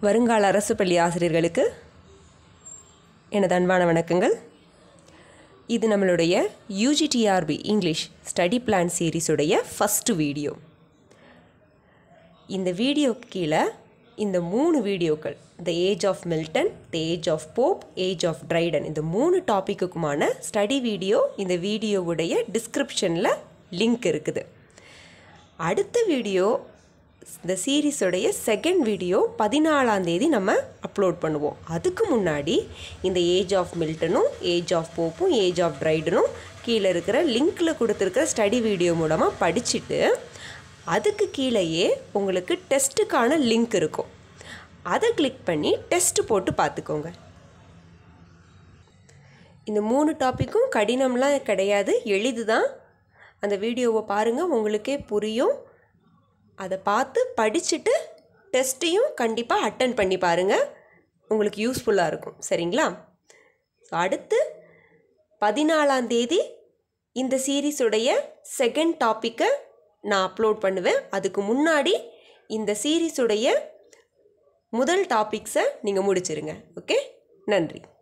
வருங்கால அரசு பள்ளி ஆசிரியர்களுக்கு எனது அன்பான வணக்கங்கள் இது நம்மளுடைய யூஜிடிஆர்பி இங்கிலீஷ் ஸ்டடி பிளான் சீரீஸுடைய ஃபஸ்ட்டு வீடியோ இந்த வீடியோ கீழே இந்த மூணு வீடியோக்கள் the age of Milton the age of Pope age of Dryden இந்த மூணு டாப்பிக்குக்குமான ஸ்டடி வீடியோ இந்த வீடியோவுடைய டிஸ்கிரிப்ஷனில் லிங்க் இருக்குது அடுத்த வீடியோ இந்த சீரீஸோடைய செகண்ட் வீடியோ பதினாலாம் தேதி நம்ம அப்லோட் பண்ணுவோம் அதுக்கு முன்னாடி இந்த ஏஜ் ஆஃப் மில்டனும் ஏஜ் ஆஃப் போப்பும் ஏஜ் ஆஃப் ட்ரைடனும் கீழே இருக்கிற லிங்க்கில் கொடுத்துருக்கிற ஸ்டடி வீடியோ மூலமாக படிச்சுட்டு அதுக்கு கீழேயே உங்களுக்கு டெஸ்ட்டுக்கான லிங்க் இருக்கும் அதை கிளிக் பண்ணி டெஸ்ட் போட்டு பார்த்துக்கோங்க இந்த மூணு டாப்பிக்கும் கடினம்லாம் கிடையாது எளிது தான் அந்த வீடியோவை பாருங்கள் உங்களுக்கே புரியும் அதை பார்த்து படிச்சுட்டு டெஸ்ட்டையும் கண்டிப்பாக அட்டன் பண்ணி பாருங்கள் உங்களுக்கு யூஸ்ஃபுல்லாக இருக்கும் சரிங்களா ஸோ அடுத்து பதினாலாம் தேதி இந்த சீரீஸுடைய செகண்ட் டாப்பிக்கை நான் அப்லோட் பண்ணுவேன் அதுக்கு முன்னாடி இந்த சீரீஸுடைய முதல் டாபிக்ஸை நீங்கள் முடிச்சிருங்க ஓகே நன்றி